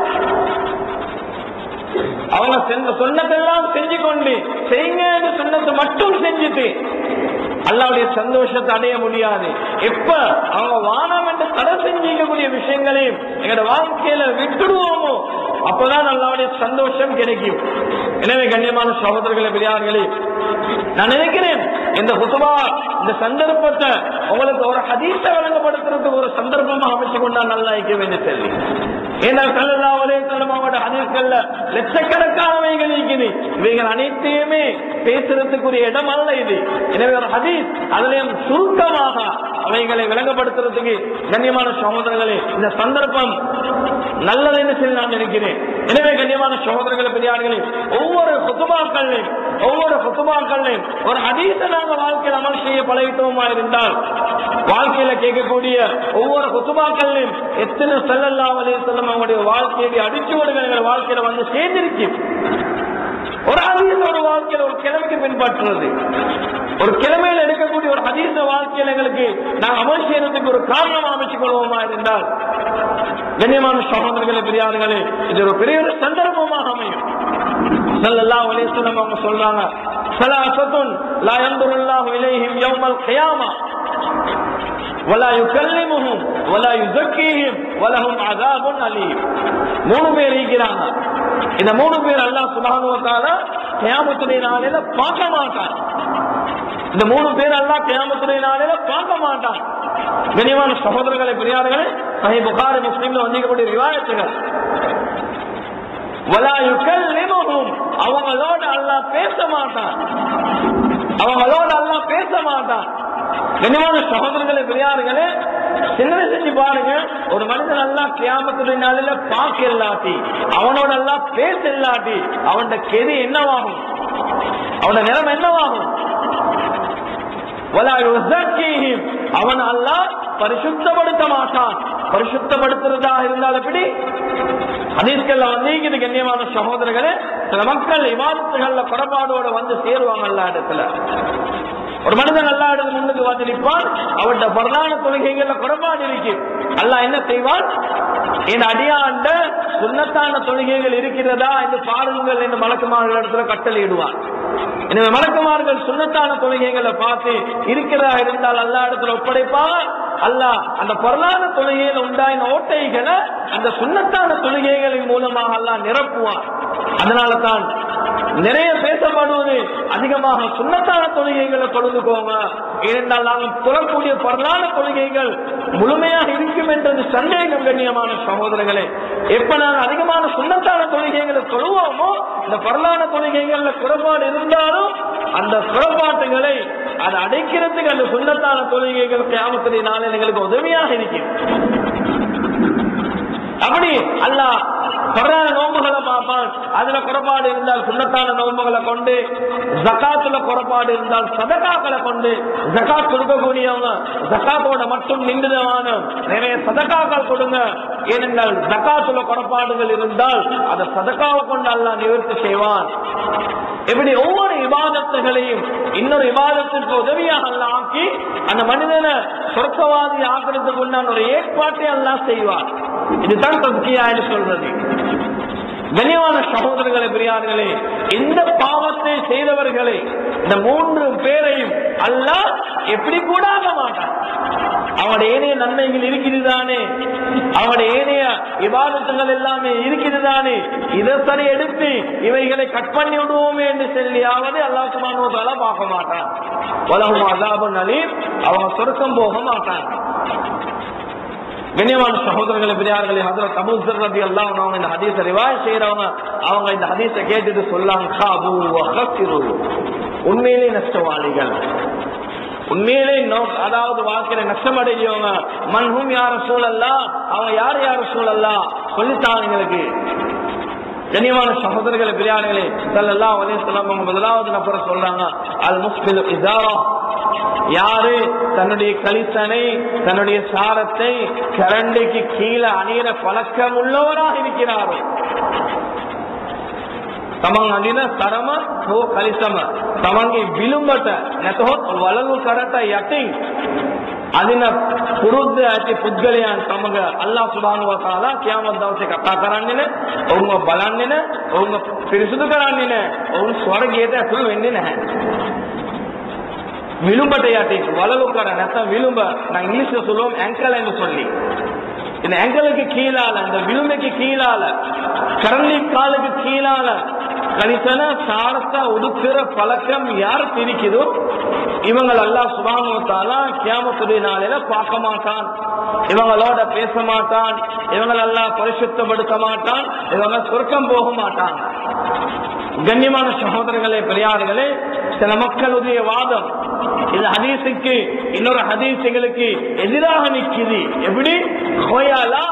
அவங்க சென்ற சொன்னதெல்லாம் செஞ்சு கொண்டு செய்யுங்க என்று சொன்னதை மட்டும் செஞ்சுட்டு அல்லாவுடைய சந்தோஷத்தை அடைய முடியாது எப்ப அவங்க வானம் என்று தடை செஞ்சிக்கக்கூடிய விஷயங்களையும் எங்களோட வாழ்க்கையில விட்டுடுவோமோ அப்பதான் அல்லாவுடைய சந்தோஷம் கிடைக்கும் எனவே கண்ணியமான சகோதரர்களே பெரியார்களே நான் நினைக்கிறேன் இந்த குத்துபா இந்த சந்தர்ப்பத்தை உங்களுக்கு ஒரு ஹதீஸை வழங்கப்படுத்துறதுக்கு ஒரு சந்தர்ப்பமா அமைச்சு கொண்டா நல்லா இருக்க வேண்டிய சொல்லி ஏன்னா கல்லா ஒரே மாவட்ட ஹதீஸ்கள்ல லட்சக்கணக்கானவைகள் இருக்குது இவைகள் அனைத்தையுமே பேசுறதுக்குரிய இடம் அல்ல இது எனவே ஒரு ஹதீஸ் அதுலயும் சுருக்கமாக அவைகளை விளங்கப்படுத்துறதுக்கு கண்ணியமான சகோதரர்களே இந்த சந்தர்ப்பம் நல்லது என்று சொல்லி நான் நினைக்கிறேன் எனவே கண்ணியமான சகோதரர்களே பெரியார்களே ஒவ்வொரு குத்துபாக்கள்லையும் ஒவ்வொரு குத்துபாக்கள்லையும் ஒரு ஹதீஸை நாங்கள் வாழ்க்கையில் அமல் செய்ய பழகிட்டோமா இருந்தால் வாழ்க்கையில கேட்கக்கூடிய ஒவ்வொரு குத்துபாக்கள்லையும் எத்தனை செல்லல்லா அலைய செல்லம் அவங்களுடைய வாழ்க்கையை அடிச்சு எங்கள் வாழ்க்கையில வந்து சேர்ந்திருக்கு ஒரு ஹதீஸ் ஒரு வாழ்க்கையில ஒரு கிழமைக்கு பின்பற்றுறது ஒரு கிழமையில எடுக்கக்கூடிய ஒரு ஹதீச வாழ்க்கையில எங்களுக்கு நாங்கள் அமல் செய்யறதுக்கு ஒரு காரணம் அமைச்சுக் கொள்வோமா இருந்தால் கண்ணியமான சகோதரர்களே பெரியார்களே இது ஒரு பெரிய ஒரு சந்தர்ப்பமாக அமையும் ஸல்லல்லாஹு அலைஹி வஸல்லம் அவங்க சொல்றாங்க ஸலாசத்துன் லா யன்துருல்லாஹு இலைஹிம் யௌமல் கியாமா ولا يكلمهم ولا يزكيهم ولهم عذاب أليم மூணு பேர் இருக்கிறாங்க இந்த மூணு பேர் அல்லாஹ் சுப்ஹானஹு வ தஆலா கியாமத்துடைய நாளில பார்க்க மாட்டான் இந்த மூணு பேர் அல்லாஹ் கியாமத்துடைய நாளில பார்க்க மாட்டான் கனிவான சகோதரர்களை பெரியார்களே சஹி புகாரி முஸ்லிம்ல வந்திருக்கக்கூடிய ரிவாயத்துகள் வலா யுகல்லிமுஹும் அவங்களோட அல்லாஹ் பேச மாட்டான் அவங்களோட அல்லாஹ் பேச மாட்டான் கனிவான சகோதரர்களை பெரியார்களே சிந்தனை செஞ்சு பாருங்க ஒரு மனிதன் எல்லாம் கியாமத்துடைய நாளில பார்க்க இல்லாட்டி அவனோட எல்லாம் பேச இல்லாட்டி அவனோட கெதி என்னவாகும் அவனோட நிலைமை என்னவாகும் வலா யுஸக்கீஹிம். அவன் அல்லாஹ் பரிசுத்தப்படுத்த மாட்டான் பரிசுத்தப்படுத்துறதா இருந்தால் எப்படி ஹதீஸ்கள்ல வந்து இது கண்ணியமான சகோதரர்களே சில மக்கள் இவாதத்துகள்ல குறைபாடோட வந்து சேருவாங்க எல்லா இடத்துல ஒரு மனிதன் அல்லா இடத்துல முன்னுக்கு வந்து நிற்பான் அவருடைய பிரதான தொழுகைகள்ல குறைபாடு இருக்கு அல்லாஹ் என்ன செய்வான் என் அடியாண்ட சுண்ணத்தான தொழுகைகள் இருக்கிறதா என்று பாருங்கள் என்று மலக்குமார்கள் இடத்துல கட்டளையிடுவான் எனவே மலக்குமார்கள் சுண்ணத்தான தொழுகைகளை பார்த்து இருக்கிறதா இருந்தால் அல்லா இடத்துல ஒப்படைப்பாங்க அல்லாஹ் அந்த பொருளாதார தொழுகையில உண்டாயின ஓட்டைகளை அந்த சுண்ணத்தான தொழுகைகளின் மூலமாக அல்லாஹ் நிரப்புவான் அதனால தான் நிறைய பேசப்படுவது அதிகமாக சுண்ணத்தான தொழுகைகளை தொழுதுக்கோங்க ஏனென்றால் நாங்கள் தொழக்கூடிய பொருளாதார தொழுகைகள் முழுமையாக இருக்கும் என்றது சந்தேகம் கண்ணியமான சகோதரர்களே எப்ப நாங்கள் அதிகமான சுண்ணத்தான தொழுகைகளை தொழுவோமோ இந்த பொருளாதார தொழுகைகள்ல குறைபாடு இருந்தாலும் அந்த குறைபாட்டுகளை அதை அடைக்கிறதுக்கு அந்த சுண்ணத்தான தொழுகைகள் கியாமத்துடைய நாளில் எங்களுக்கு உதவியாக இருக்கும் அப்படி அல்லாஹ் பரவான நோம்புகளை பார்ப்பான் அதுல குறைபாடு இருந்தால் சுண்ணத்தான நோம்புகளை கொண்டு ஜக்காத்துல குறைபாடு இருந்தால் சதகாக்களை கொண்டு ஜக்காத் கொடுக்கக்கூடியவங்க ஜக்காத்தோட மட்டும் நின்றுதவான நிறைய சதகாக்கள் கொடுங்க ஏனென்றால் ஜக்காத்துல குறைபாடுகள் இருந்தால் அதை சதக்காவை கொண்டு அல்லாஹ் நிவர்த்தி செய்வான் இப்படி ஒவ்வொரு இபாதத்துகளையும் இன்னொரு இபாதத்திற்கு உதவியாக அல்லாஹ் ஆக்கி அந்த மனிதனை சொர்க்கவாதி ஆக்கிறதுக்கு உண்டான ஒரு ஏற்பாட்டை அல்லாஹ் செய்வார் இதுதான் தஸ்கியா என்று சொல்றது கனிவான சகோதரர்களே பெரியார்களே இந்த பாவத்தை செய்தவர்களை இந்த மூன்று பேரையும் அல்லாஹ் எப்படி கூட ஆக மாட்டான் அவனுடைய ஏனைய நன்மைகள் இருக்குது தானே அவனுடைய ஏனைய விவாதத்துகள் எல்லாமே இருக்குது தானே இதை சரி எடுத்து இவைகளை கட் பண்ணி விடுவோமே என்று சொல்லியாவது அல்லாஹ் சுபானுவத்தால பார்க்க மாட்டான் உலகம் அல்லாபன் அலீம் அவங்க சொர்க்கம் போக மாட்டாங்க கண்ணியமான சகோதரர்களை பெரியார்களே ஹதரத் அபூசர் ரதி அல்லாஹ் அவங்க இந்த ஹதீஸை ரிவாய் செய்யறவங்க அவங்க இந்த ஹதீஸை கேட்டுட்டு சொல்லாங்க "காபு வஹசிரு." உண்மையிலே நஷ்டவாளிகள் உண்மையிலே நோ- அதாவது வாழ்க்கையில நஷ்டம் அடைஞ்சவங்க மன்ஹும் யார சூழல்லா அவங்க யார் யார சூழல்லா சொல்லித்தாங்க எங்களுக்கு கண்ணியமான சகோதரர்களை பிரியாணிகளே சல்லல்லாஹு அலைஹி வஸல்லம் அவங்க முதலாவது நபரை சொல்றாங்க அல் முஸ்பில் இதாரா யாரு தன்னுடைய கலிசனை தன்னுடைய சாரத்தை கரண்டைக்கு கீழே அணியிற பழக்கம் உள்ளவராக இருக்கிறாரோ තමන් අඳින තරම හෝ කලිසම තමන්ගේ විලුඹට නැතහොත් වලලු කරට යටින් අදින පුරුද්ද ඇති පුද්ගලයන් සමග අල්ලාහ් සුබ්හානහු වතාලා කියාමත් දවසේ කතා කරන්නේ නැහැ. ඔවුන්ව බලන්නේ නැහැ. ඔවුන්ව පිරිසුදු කරන්නේ නැහැ. ඔවුන් ස්වර්ගයට ඇතුළු වෙන්නේ නැහැ. விழும்பட்ட யாட்டின் வலலுக்கர நெத்த விழும்ப நான் இங்கிலீஷ்ல சொல்லுவோம் ankle என்று சொல்லி இந்த ankleக்கு கீழால இந்த விழுமைக்கு கீழால கரண்டி காலுக்கு கீழால கணிசன சாரத்தை ஒடுக்கிற பழக்கம் யார் பிரிக்குதோ இவங்கள் அல்லாஹ் சுபானுவத்தாலா கியாமத்துடைய நாளையில பார்க்க மாட்டான் இவங்களோட பேச மாட்டான் இவங்கள் எல்லாம் பரிசுத்தப்படுத்த மாட்டான் இவங்க சொர்க்கம் போக மாட்டாங்க கண்ணியமான சகோதரர்களே பெரியார்களே சில மக்களுடைய வாதம் இந்த ஹதீஸுக்கு இன்னொரு ஹதீஸ் எங்களுக்கு எதிராக நிக்குது எப்படி ஹொயலா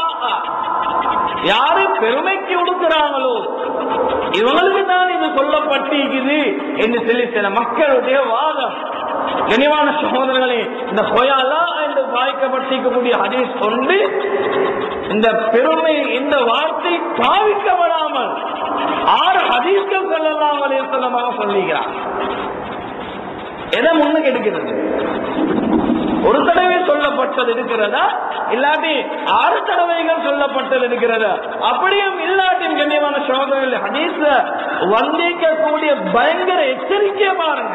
யாரு பெருமைக்கு உடுக்கிறாங்களோ இவங்களுக்கு தான் இது சொல்லப்பட்டிருக்குது என்று சொல்லி சில மக்களுடைய வாதம் கனிவான சகோதரர்களே இந்த ஹொயாலா என்று வாய்க்கப்பட்டிருக்கக்கூடிய ஹதீஸ் கொண்டு இந்த பெருமை இந்த வார்த்தை பாவிக்கப்படாமல் ஆறு ஹதீஸ்கள் செல்லலாம் அலையமாக சொல்லுகிறார் எதை முன்னுக்கு எடுக்கிறது ஒரு தடவை சொல்லப்பட்டது இருக்கிறதா இல்லாட்டி ஆறு தடவைகள் சொல்லப்பட்டது இருக்கிறதா அப்படியும் இல்லாட்டின் கண்ணியமான சோதனைகள் ஹதீஸ வந்திக்கக்கூடிய பயங்கர எச்சரிக்கையை பாருங்க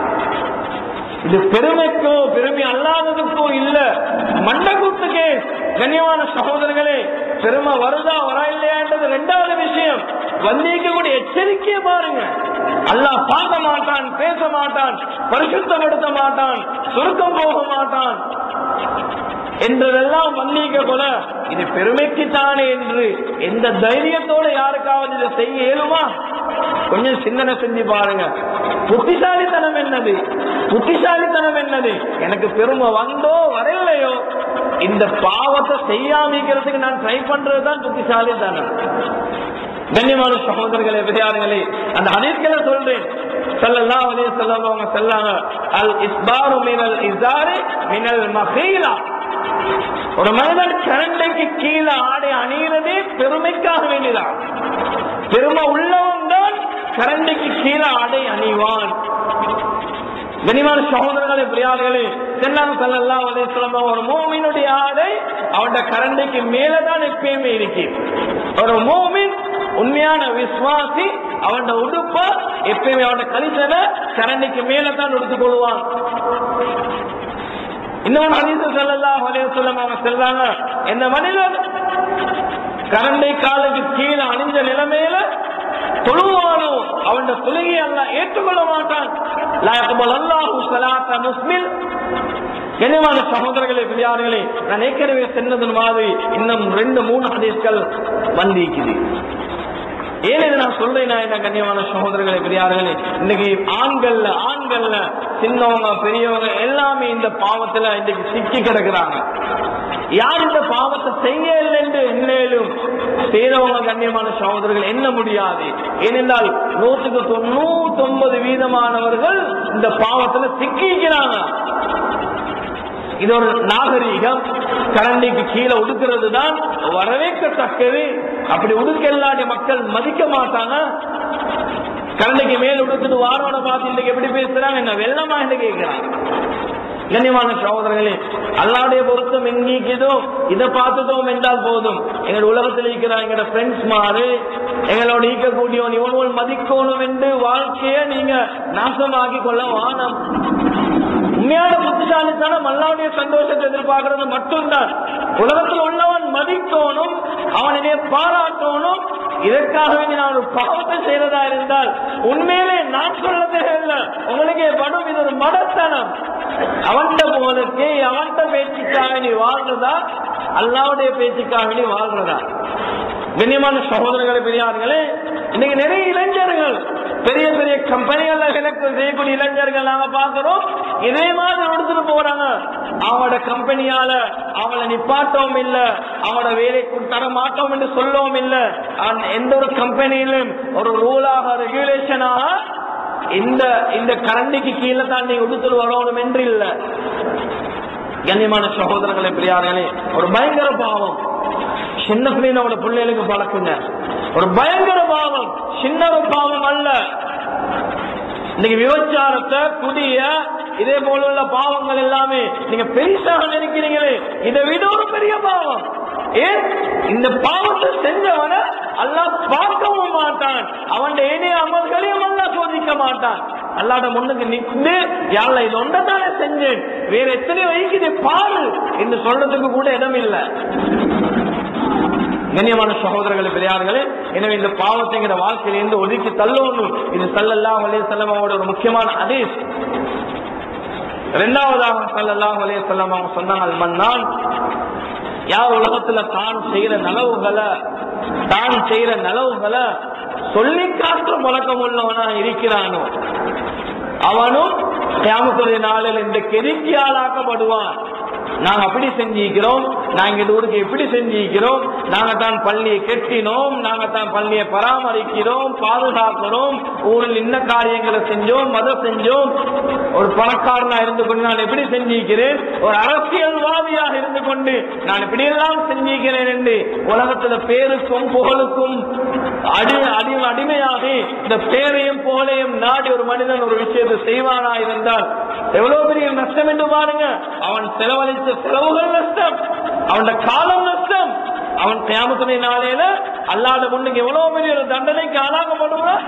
இது பெருமைக்கோ பெருமை அல்லாததுக்கோ இல்ல மண்டகூத்துக்கே கண்ணியமான சகோதரர்களே பெருமை வருதா வரா இல்லையான்றது ரெண்டாவது விஷயம் வந்திக்கக்கூடிய எச்சரிக்கையை பாருங்க அல்லாஹ் பார்க்க மாட்டான் பேச மாட்டான் பரிசுத்தப்படுத்த மாட்டான் சுருக்கம் போக மாட்டான் என்றதெல்லாம் வந்திக்க போல இது பெருமைக்குத்தானே என்று எந்த தைரியத்தோட யாருக்காவது இதை செய்ய இயலுமா கொஞ்சம் சிந்தனை செஞ்சு பாருங்க புத்திசாலித்தனம் என்னது புத்திசாலித்தனம் என்னது எனக்கு பெருமை வந்தோ வரலையோ இந்த பாவத்தை செய்யாமிக்கிறதுக்கு நான் ட்ரை பண்றதுதான் புத்திசாலித்தனம் கண்ணியமான சகோதரர்களே பெரியார்களே அந்த ஹதீஸ்களை சொல்றேன் ஸல்லல்லாஹு அலைஹி வஸல்லம் அவங்க சொல்லாங்க அல் இஸ்பாரு மினல் இஸாரி மினல் மஹீலா ஒரு மனிதன் கரண்டைக்கு கீழே ஆடை அணிகிறதே பெருமைக்காக வேண்டிதான் பெருமை உள்ளவன் தான் கரண்டைக்கு கீழே ஆடை அணிவான் கனிமான சகோதரர்களே பிரியார்களே சென்னாங்க சல்லல்லாஹு அலைஹி வஸல்லம் ஒரு மூமினுடைய ஆடை அவனோட கரண்டைக்கு மேலதான் எப்பயுமே இருக்கு ஒரு மூமின் உண்மையான விசுவாசி அவனோட உடுப்ப எப்பயுமே அவனோட கலிசனை கரண்டைக்கு மேலதான் எடுத்துக் கொள்வான் இன்னொரு ஹதீஸ் ஸல்லல்லாஹு அலைஹி வஸல்லம் அவங்க சொல்றாங்க இந்த மனிதன் கரண்டை காலுக்கு கீழே அணிஞ்ச நிலைமையில தொழுவானோ அவன் தொழுகை அல்ல ஏற்றுக்கொள்ள மாட்டான் லா யக்பல் அல்லாஹு ஸலாத்த முஸ்லிம் கனிவான சகோதரர்களே பிரியார்களே நான் ஏற்கனவே சொன்னது மாதிரி இன்னும் ரெண்டு மூணு ஹதீஸ்கள் வந்திருக்குது ஏன் இதை நான் சொல்றேன் என்ன கண்ணியமான சகோதரர்களே பெரியார்களே இன்னைக்கு ஆண்கள்ல ஆண்கள்ல சின்னவங்க பெரியவங்க எல்லாமே இந்த பாவத்துல இன்னைக்கு சிக்கி கிடக்குறாங்க யார் இந்த பாவத்தை செய்ய இல்லை என்று எண்ணேலும் செய்தவங்க கண்ணியமான சகோதரர்கள் எண்ண முடியாது ஏனென்றால் நூற்றுக்கு தொண்ணூத்தி ஒன்பது வீதமானவர்கள் இந்த பாவத்துல சிக்கிக்கிறாங்க இது ஒரு நாகரீகம் கரண்டிக்கு கீழே உடுக்கிறது தான் வரவேற்கத்தக்கது அப்படி உடுக்க இல்லாத மக்கள் மதிக்க மாட்டாங்க கரண்டிக்கு மேல் உடுத்துட்டு வாரோட பார்த்து இன்னைக்கு எப்படி பேசுறாங்க என்ன வெள்ளமா என்று கேட்கிறாங்க கண்ணியமான சகோதரர்களே அல்லாவுடைய பொருத்தம் எங்கேக்குதோ இதை பார்த்துட்டோம் என்றால் போதும் எங்கள் உலகத்தில் இருக்கிற எங்களோட ஃப்ரெண்ட்ஸ் மாறு எங்களோட ஈக்கக்கூடியவன் இவனோல் மதிக்கணும் என்று வாழ்க்கையை நீங்க நாசமாக்கி கொள்ள வானம் உண்மையான புத்திசாலித்தனம் அல்லாவுடைய சந்தோஷத்தை எதிர்பார்க்கறது மட்டும்தான் உலகத்தில் உள்ளவன் மதிக்கணும் அவனிடையே பாராட்டணும் இதற்காக வேண்டி நான் ஒரு பாவத்தை செய்யறதா இருந்தால் உண்மையிலே நான் சொல்லதே இல்லை உங்களுக்கே படும் இது ஒரு மடத்தனம் அவன்கிட்ட போலக்கு அவன்கிட்ட பேச்சுக்காக நீ வாழ்ந்ததா அல்லாவுடைய பேச்சுக்காக வேண்டி வாழ்றதா கண்ணியமான சகோதரர்களே பெரியார்களே இன்னைக்கு நிறைய இளைஞர்கள் பெரிய பெரிய கம்பெனிகள்ல எனக்கு செய்யக்கூடிய இளைஞர்கள் நாங்க பாக்குறோம் இதே மாதிரி எடுத்துட்டு போறாங்க அவங்களோட கம்பெனியால அவங்கள நிப்பாட்டவும் இல்ல அவங்களோட வேலை தர மாட்டோம் என்று சொல்லவும் இல்ல அந்த- எந்த ஒரு கம்பெனியிலும் ஒரு ரூலாக ரெகுலேஷனாக இந்த இந்த கரண்டிக்கு கீழே தான் நீங்க உடுத்துட்டு வரணும் என்று இல்ல கண்ணியமான சகோதரர்களே பிரியார்களே ஒரு பயங்கர பாவம் சின்ன பிள்ளைனோட பிள்ளைகளுக்கு பழக்குங்க ஒரு பயங்கர பாவம் சின்ன ஒரு பாவம் அல்ல இன்னைக்கு விபச்சாரத்தை குடிய இதே போல உள்ள பாவங்கள் எல்லாமே நீங்க பெருசாக நினைக்கிறீங்களே இதை விட ஒரு பெரிய பாவம் ஏன் இந்த பாவத்தை செஞ்சவன அல்லாஹ் பார்க்கவும் மாட்டான் அவன் ஏனைய அமல்களையும் அல்லாஹ் சோதிக்க மாட்டான் அல்லாட முன்னுக்கு நின்று யாழ்ல இது ஒன்றதானே செஞ்சேன் வேற எத்தனை வைக்குது பாரு என்று சொல்றதுக்கு கூட இடம் இல்லை கண்ணியமான சகோதரர்களே பெரியார்களே எனவே இந்த பாவத்தை எங்க வாழ்க்கையிலிருந்து ஒதுக்கி தள்ளணும் இது சல்லல்லாஹு அலைஹி வஸல்லமோட ஒரு முக்கியமான ஹதீஸ் இரண்டாவதாக சல்லல்லாஹு அலைஹி வஸல்லம் அவங்க சொன்னாங்க அல் மன்னான் யார் உலகத்துல தான் செய்யற நலவுகளை தான் செய்யற நலவுகளை சொல்லி காட்டுற பழக்கம் உள்ளவனா இருக்கிறானோ அவனும் கியாமத்துடைய நாளில் இந்த கெதிக்கு ஆளாக்கப்படுவான் நாங்க அப்படி செஞ்சிக்கிறோம் நாங்க இந்த ஊருக்கு எப்படி செஞ்சிக்கிறோம் நாங்க தான் பள்ளியை கெட்டினோம் நாங்க தான் பள்ளியை பராமரிக்கிறோம் பாதுகாக்கிறோம் ஊரில் இன்ன காரியங்களை செஞ்சோம் மத செஞ்சோம் ஒரு பணக்காரனா இருந்து கொண்டு நான் எப்படி செஞ்சிக்கிறேன் ஒரு அரசியல்வாதியாக இருந்து கொண்டு நான் இப்படி எல்லாம் செஞ்சிக்கிறேன் என்று உலகத்துல பேருக்கும் புகழுக்கும் அடி அடி அடிமையாகி இந்த பேரையும் புகழையும் நாடி ஒரு மனிதன் ஒரு விஷயத்தை செய்வானா இருந்தால் எவ்வளவு பெரிய நஷ்டம் என்று பாருங்க அவன் செலவழித்த செலவுகள் நஷ்டம் அவன் காலம் நஷ்டம் அவன் கியாமத்துடைய நாளையில அல்லாத முன்னுக்கு எவ்வளவு பெரிய ஒரு தண்டனைக்கு ஆளாகப்படுவான்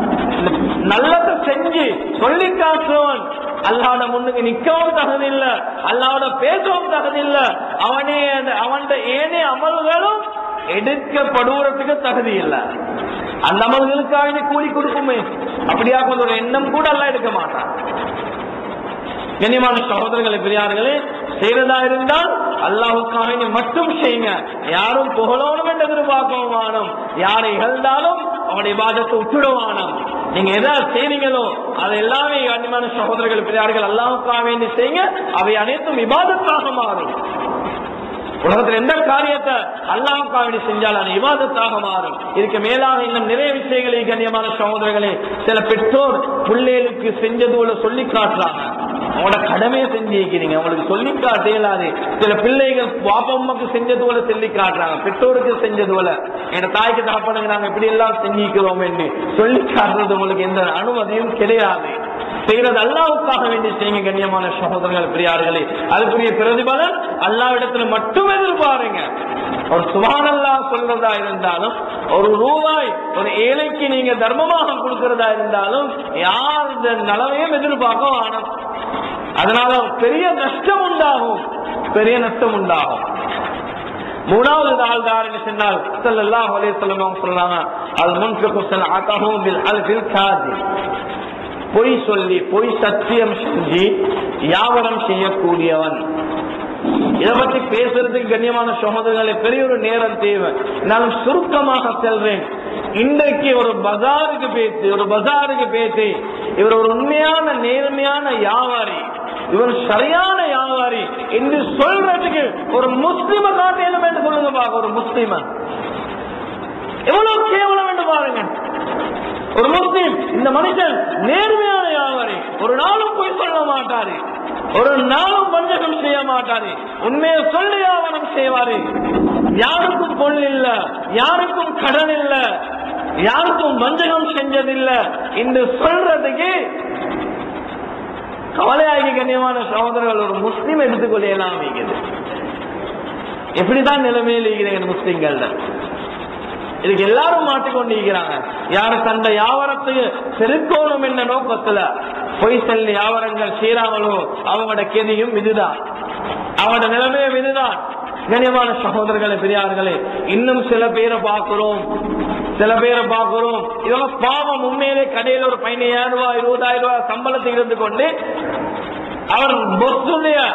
நல்லதை செஞ்சு சொல்லி காட்டுறவன் அல்லாட முன்னுக்கு நிக்கவும் தகுதி இல்ல அல்லாட பேசவும் தகுதி இல்ல அவனே அவன் ஏனே அமல்களும் எடுக்கப்படுவதற்கு தகுதி இல்ல அந்த அமல்களுக்காக நீ கூலி கொடுக்குமே அப்படியா கொஞ்சம் ஒரு எண்ணம் கூட எல்லாம் எடுக்க மாட்டான் கண்ணியமான சகோதரர்களை பெரியார்களே செய்யறதா இருந்தால் அல்லாஹுக்காக நீ மட்டும் செய்யுங்க யாரும் புகழணும் என்று எதிர்பார்க்கவும் வானம் யாரை இகழ்ந்தாலும் அவனுடைய பாதத்தை விட்டுடுவானம் நீங்க எதா செய்றீங்களோ அது எல்லாமே கண்ணியமான சகோதரர்கள் பெரியார்கள் அல்லாஹுக்காக வேண்டி செய்யுங்க அவை அனைத்தும் விவாதத்தாக மாறும் உலகத்தில் எந்த காரியத்தை அல்லாஹுக்காக வேண்டி செஞ்சால் அது விவாதத்தாக மாறும் இதுக்கு மேலாக இன்னும் நிறைய விஷயங்களை கண்ணியமான சகோதரர்களே சில பெற்றோர் பிள்ளைகளுக்கு செஞ்சது போல சொல்லி காட்டுறாங்க அவங்களோட கடமையை செஞ்சிருக்கிறீங்க அவங்களுக்கு சொல்லி காட்ட இயலாது சில பிள்ளைகள் பாப்பம்மாக்கு செஞ்சது போல சொல்லி காட்டுறாங்க பெற்றோருக்கு செஞ்சது போல என் தாய்க்கு தகப்பனுங்க நாங்க இப்படி எல்லாம் செஞ்சிக்கிறோம் என்று சொல்லி காட்டுறது உங்களுக்கு எந்த அனுமதியும் கிடையாது செய்யறது அல்லாவுக்காக வேண்டி செய்யுங்க கண்ணியமான சகோதரர்கள் பிரியார்களே அதுக்குரிய பிரதிபலன் அல்லாவிடத்துல மட்டும் எதிர்பாருங்க ஒரு சுபானல்லா சொல்றதா இருந்தாலும் ஒரு ரூபாய் ஒரு ஏழைக்கு நீங்க தர்மமாக கொடுக்கறதா இருந்தாலும் யார் இந்த நலவையும் எதிர்பார்க்க வேணும் அதனால பெரிய நஷ்டம் உண்டாகும் பெரிய நஷ்டம் உண்டாகும் மூணாவது நாள் தாரின்னு சொன்னால் ஸல்லல்லாஹு அலைஹி வஸல்லம் அவங்க சொல்றாங்க அல் முன்ஃபிகு ஸலஅத்தஹு பில் அல்ஃபில் காதி பொய் சொல்லி பொய் சத்தியம் செஞ்சு வியாபாரம் செய்யக்கூடியவன் இதை பத்தி பேசுறதுக்கு கண்ணியமான சகோதரர்களை பெரிய ஒரு நேரம் தேவை நான் சுருக்கமாக செல்றேன் இன்றைக்கு ஒரு பஜாருக்கு பேசி ஒரு பஜாருக்கு பேசி இவர் ஒரு உண்மையான நேர்மையான வியாபாரி இவர் சரியான வியாபாரி என்று சொல்றதுக்கு ஒரு முஸ்லிம காட்டணும் என்று சொல்லுங்க பாக்க ஒரு முஸ்லிம எவ்வளவு கேவலம் என்று பாருங்க ஒரு முஸ்லீம் இந்த மனுஷன் நேர்மையான வியாபாரி ஒரு நாளும் போய் சொல்ல மாட்டாரு ஒரு நாளும் வஞ்சகம் செய்ய மாட்டாரு உண்மையை சொல்லி வியாபாரம் செய்வாரு யாருக்கும் பொருள் இல்ல யாருக்கும் கடன் இல்ல யாருக்கும் வஞ்சகம் செஞ்சதில்ல என்று சொல்றதுக்கு கவலையாகி கண்ணியமான சகோதரர்கள் ஒரு முஸ்லீம் எடுத்துக்கொள்ளலாம் வைக்கிறது எப்படிதான் நிலைமையில் இருக்கிறீங்க முஸ்லீம்கள்ல இதுக்கு எல்லாரும் மாட்டிக்கொண்டிருக்கிறாங்க யாரு தந்த வியாபாரத்துக்கு செருக்கோணும் என்ற நோக்கத்துல பொய் செல்லி வியாபாரங்கள் செய்யறாங்களோ அவங்களோட கெதியும் இதுதான் அவங்களோட நிலைமையும் இதுதான் கண்ணியமான சகோதரர்களே பெரியார்களே இன்னும் சில பேரை பார்க்கிறோம் சில பேரை பார்க்கிறோம் இவங்க பாவம் உண்மையிலே கடையில ஒரு பதினையாயிரம் ரூபாய் இருபதாயிரம் ரூபாய் சம்பளத்தை இருந்து கொண்டு அவர் பொசுடைய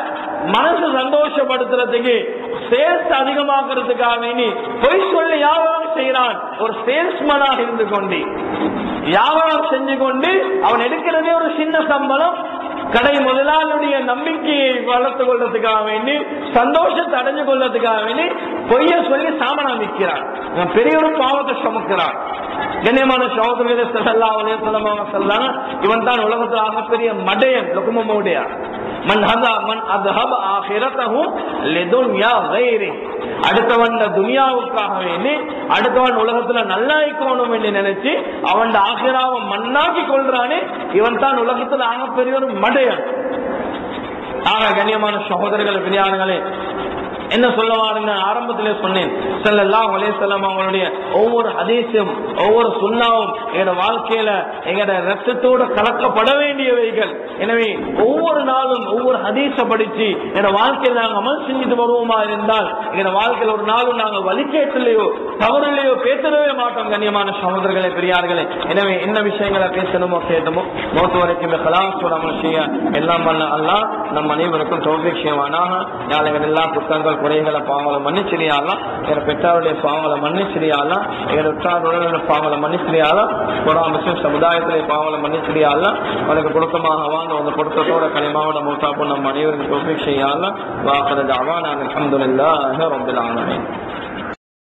மனசு சந்தோஷப்படுத்துறதுக்கு சேல்ஸ் அதிகமாக்குறதுக்காக வேண்டி பொய் சொல்லி வியாபாரம் செய்யறான் ஒரு சேல்ஸ்மனாக இருந்து கொண்டு வியாபாரம் செஞ்சு கொண்டு அவன் எடுக்கிறதே ஒரு சின்ன சம்பளம் கடை முதலாளுடைய நம்பிக்கையை வளர்த்து கொள்றதுக்காக வேண்டி சந்தோஷத்தை அடைஞ்சு கொள்றதுக்காக வேண்டி பொய்ய சொல்லி சாமனா விற்கிறான் இவன் பெரிய ஒரு பாவத்தை சுமக்கிறான் கண்ணியமான சகோதரர்களே ஸல்லல்லாஹு அலைஹி வஸல்லம் அவங்க சொல்றாங்க இவன் தான் உலகத்தில் ஆகப்பெரிய மடையன் லுக்குமமோடைய மன் ஹதா மன் அத்ஹப ஆஹிரதஹு லிதுன்யா கைரி அடுத்தவன் துனியாவுக்காக வேண்டி அடுத்தவன் உலகத்துல நல்லா இருக்கணும் என்று நினைச்சு அவன் ஆசிராவை மண்ணாக்கி கொள்றானே இவன் தான் உலகத்துல ஆகப்பெரிய ஒரு மடையன் ஆக கண்ணியமான சகோதரர்கள் பிரியாணங்களே என்ன சொல்ல வாருங்க ஆரம்பத்திலே சொன்னேன் ஸல்லல்லாஹு அலைஹி வஸல்லம் அவங்களுடைய ஒவ்வொரு ஹதீஸும் ஒவ்வொரு சுண்ணாவும் எங்களோட வாழ்க்கையில எங்களோட ரத்தத்தோட கலக்கப்பட வேண்டியவைகள் எனவே ஒவ்வொரு நாளும் ஒவ்வொரு ஹதீஸ படிச்சு எங்களோட வாழ்க்கையில நாங்கள் அமல் செஞ்சுட்டு வருவோமா இருந்தால் எங்களோட வாழ்க்கையில ஒரு நாளும் நாங்கள் வலிக்கேட்டிலையோ தவறிலையோ பேசவே மாட்டோம் கண்ணியமான சகோதரர்களே பெரியார்களே எனவே என்ன விஷயங்களை பேசணுமோ கேட்டோமோ மோத்து வரைக்கும் இந்த கலாசோட அமல் செய்ய எல்லாம் பண்ண அல்லாஹ் நம் அனைவருக்கும் தோல்வி செய்வானாக நாளைகள் எல்லா புத்தகங்கள் குறைகளை பாவங்களை மன்னிச்சிரியாலாம் எங்க பெற்றாருடைய பாவங்களை மன்னிச்சிரியாலாம் எங்க உற்றாருடைய பாவங்களை மன்னிச்சிரியாலாம் குரா முஸ்லிம் சமுதாயத்திலே பாவங்களை மன்னிச்சிரியாலாம் அவனுக்கு கொடுக்கமாக வாழ்ந்து அந்த கொடுத்தத்தோட களிமாவோட மூத்தாப்பு நம் அனைவருக்கும் தோல்வி செய்யாலாம் வாக்குறது அவான் அலமதுல்லா ரபில் ஆலமீன்